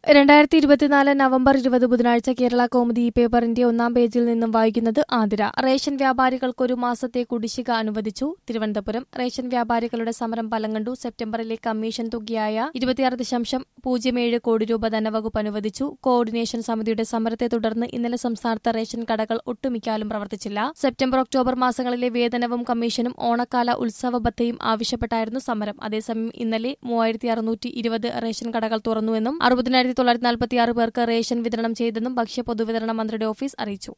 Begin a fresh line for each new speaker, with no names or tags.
രണ്ടായിരത്തി ഇരുപത്തിനാല് നവംബർ ഇരുപത് ബുധനാഴ്ച കേരള കൗമുദി ഈ പേപ്പറിന്റെ ഒന്നാം പേജിൽ നിന്നും വായിക്കുന്നത് ആതിര റേഷൻ വ്യാപാരികൾക്ക് ഒരു മാസത്തെ കുടിശ്ശിക അനുവദിച്ചു തിരുവനന്തപുരം റേഷൻ വ്യാപാരികളുടെ സമരം ഫലം കണ്ടു സെപ്റ്റംബറിലെ കമ്മീഷൻ തുകയായ ഇരുപത്തിയാറ് ദശാംശം പൂജ്യം ഏഴ് കോടി രൂപ ധനവകുപ്പ് അനുവദിച്ചു കോർഡിനേഷൻ സമിതിയുടെ സമരത്തെ തുടർന്ന് ഇന്നലെ സംസ്ഥാനത്ത് റേഷൻ കടകൾ ഒട്ടുമിക്കാലും പ്രവർത്തിച്ചില്ല സെപ്റ്റംബർ ഒക്ടോബർ മാസങ്ങളിലെ വേതനവും കമ്മീഷനും ഓണക്കാല ഉത്സവ ബത്തയും ആവശ്യപ്പെട്ടായിരുന്നു സമരം അതേസമയം ഇന്നലെ മൂവായിരത്തി അറുന്നൂറ്റി ഇരുപത് റേഷൻ കടകൾ തുറന്നുവെന്നും അറുപതിനായിരത്തി തൊള്ളായിരത്തി നാൽപ്പത്തിയാറ് പേർക്ക് റേഷൻ വിതരണം ചെയ്തെന്നും ഭക്ഷ്യ പൊതുവിതരണ മന്ത്രിയുടെ ഓഫീസ് അറിയിച്ചു